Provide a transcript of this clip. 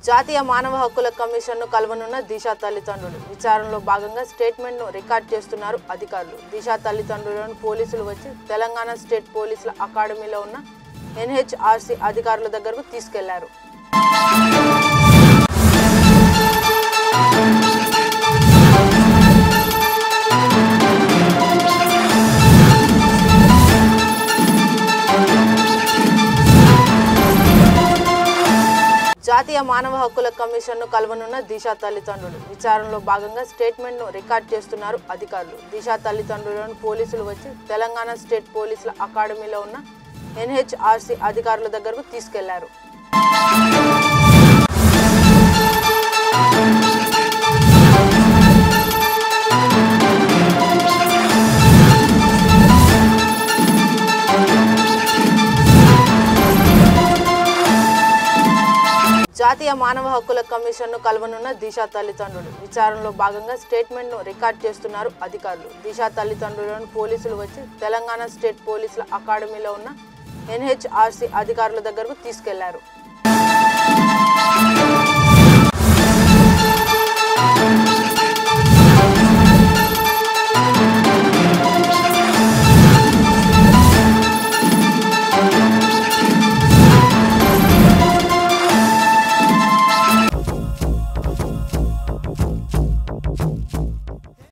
జాతీయ మానవ హక్కుల కమిషన్ను కలవనున్న దిశ తల్లిదండ్రులు విచారణలో భాగంగా స్టేట్మెంట్ను రికార్డ్ చేస్తున్నారు అధికారులు దిశ తల్లిదండ్రులను పోలీసులు వచ్చి తెలంగాణ స్టేట్ పోలీసుల అకాడమీలో ఉన్న ఎన్హెచ్ఆర్సీ అధికారుల దగ్గరకు తీసుకెళ్లారు జాతీయ మానవ హక్కుల కమిషన్ను కలవనున్న దిశ తల్లిదండ్రులు విచారణలో భాగంగా స్టేట్మెంట్ను రికార్డ్ చేస్తున్నారు అధికారులు దిశ తల్లిదండ్రులను పోలీసులు వచ్చి తెలంగాణ స్టేట్ పోలీసుల అకాడమీలో ఉన్న ఎన్హెచ్ఆర్సీ అధికారుల దగ్గరకు తీసుకెళ్లారు జాతీయ మానవ హక్కుల కమిషన్ను కలవనున్న దిశ తల్లిదండ్రులు విచారణలో భాగంగా స్టేట్మెంట్ను రికార్డ్ చేస్తున్నారు అధికారులు దిశ తల్లిదండ్రులను పోలీసులు వచ్చి తెలంగాణ స్టేట్ పోలీసుల అకాడమీలో ఉన్న ఎన్హెచ్ఆర్సీ అధికారుల దగ్గరకు తీసుకెళ్లారు